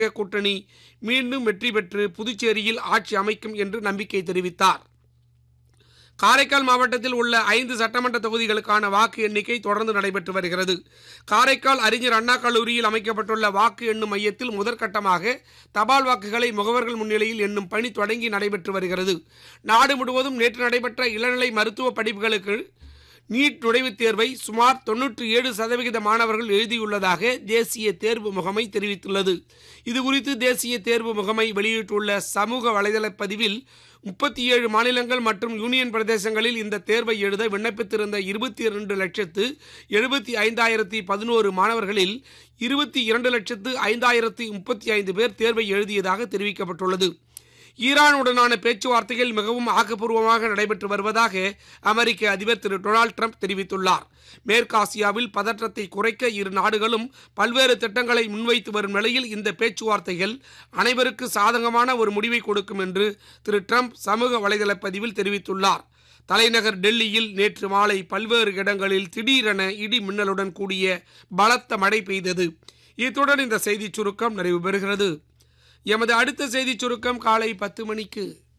கூட்டணி மீண்டும் வெற்றி பெற்று புதுச்சேரியில் ஆட்சி அமைக்கும் என்று நம்பிக்கை தெரிவித்தார் காரைக்கால் மாவட்டத்தில் உள்ள ஐந்து சட்டமன்ற தொகுதிகளுக்கான வாக்கு எண்ணிக்கை தொடர்ந்து நடைபெற்று வருகிறது காரைக்கால் அறிஞர் அண்ணா கல்லூரியில் அமைக்கப்பட்டுள்ள வாக்கு எண்ணும் மையத்தில் முதற்கட்டமாக தபால் வாக்குகளை முகவர்கள் முன்னிலையில் எண்ணும் பணி தொடங்கி நடைபெற்று வருகிறது நாடு முழுவதும் நேற்று நடைபெற்ற இளநிலை மருத்துவ படிப்புகளுக்கு நீட் நுழைவுத் தேர்வை சுமார் தொன்னூற்றி ஏழு சதவிகித மாணவர்கள் எழுதியுள்ளதாக தேசிய தேர்வு முகமை தெரிவித்துள்ளது இதுகுறித்து தேசிய தேர்வு முகமை வெளியிட்டுள்ள சமூக வலைதள பதிவில் முப்பத்தி ஏழு மாநிலங்கள் மற்றும் யூனியன் பிரதேசங்களில் இந்த தேர்வை எழுத விண்ணப்பித்திருந்த இருபத்தி இரண்டு லட்சத்து எழுபத்தி ஐந்தாயிரத்தி பதினோரு மாணவர்களில் இருபத்தி இரண்டு லட்சத்து ஐந்தாயிரத்தி முப்பத்தி ஐந்து பேர் தேர்வை எழுதியதாக தெரிவிக்கப்பட்டுள்ளது ஈரானுடனான பேச்சுவார்த்தைகள் மிகவும் ஆக்கப்பூர்வமாக நடைபெற்று வருவதாக அமெரிக்க அதிபர் திரு டொனால்டு ட்ரம்ப் தெரிவித்துள்ளார் மேற்காசியாவில் பதற்றத்தை குறைக்க இரு நாடுகளும் பல்வேறு திட்டங்களை முன்வைத்து வரும் நிலையில் இந்த பேச்சுவார்த்தைகள் அனைவருக்கு சாதகமான ஒரு முடிவை கொடுக்கும் என்று திரு ட்ரம்ப் சமூக வலைதள பதிவில் தெரிவித்துள்ளார் தலைநகர் டெல்லியில் நேற்று மாலை பல்வேறு இடங்களில் திடீரென இடி மின்னலுடன் கூடிய பலத்த மழை பெய்தது இத்துடன் இந்த செய்திச் சுருக்கம் நிறைவு பெறுகிறது எமது அடுத்த செய்திச் சுருக்கம் காலை பத்து மணிக்கு